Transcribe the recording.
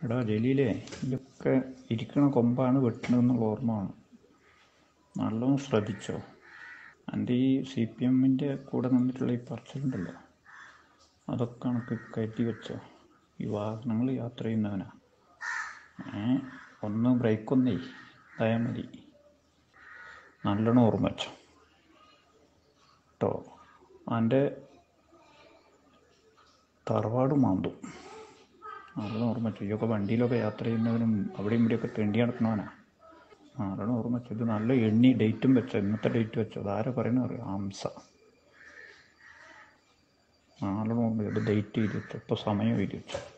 എടാ ജലീലേ ഇതൊക്കെ ഇരിക്കണ കൊമ്പാണ് വെട്ടണമെന്നുള്ള ഓർമ്മ വേണം നല്ലോണം ശ്രദ്ധിച്ചോ എൻ്റെ ഈ സി പി എമ്മിൻ്റെ കൂടെ നിന്നിട്ടുള്ള ഈ പറച്ചിലുണ്ടല്ലോ അതൊക്കെ കണക്ക് കരുതി വെച്ചോ ഈ വാഹനങ്ങൾ യാത്ര ചെയ്യുന്നവനാ ഏ ഒന്ന് ബ്രേക്ക് ഒന്നേ ഇതായാൽ മതി നല്ലോണം ഓർമ്മ വെച്ചോ കേട്ടോ എൻ്റെ തറവാട് മാന്തും നല്ലോണം ഓർമ്മ വെച്ചു ഇതൊക്കെ വണ്ടിയിലൊക്കെ യാത്ര ചെയ്യുന്നവനും അവിടെയും ഇവിടെയൊക്കെ തെണ്ടി നടക്കണവനാ നല്ലോണം ഓർമ്മ വെച്ചു ഇത് നല്ല എണ്ണി ഡേറ്റും വെച്ചോ ഇന്നത്തെ ഡേറ്റ് വെച്ചോ അതാരാ പറയുന്നത് അറിയാം ഹംസ നല്ലോണം ഓർമ്മ വെച്ചു ഇത് ഡേറ്റ് എഴുതി വെച്ചോ ഇപ്പോൾ സമയം എഴുതി വെച്ചോ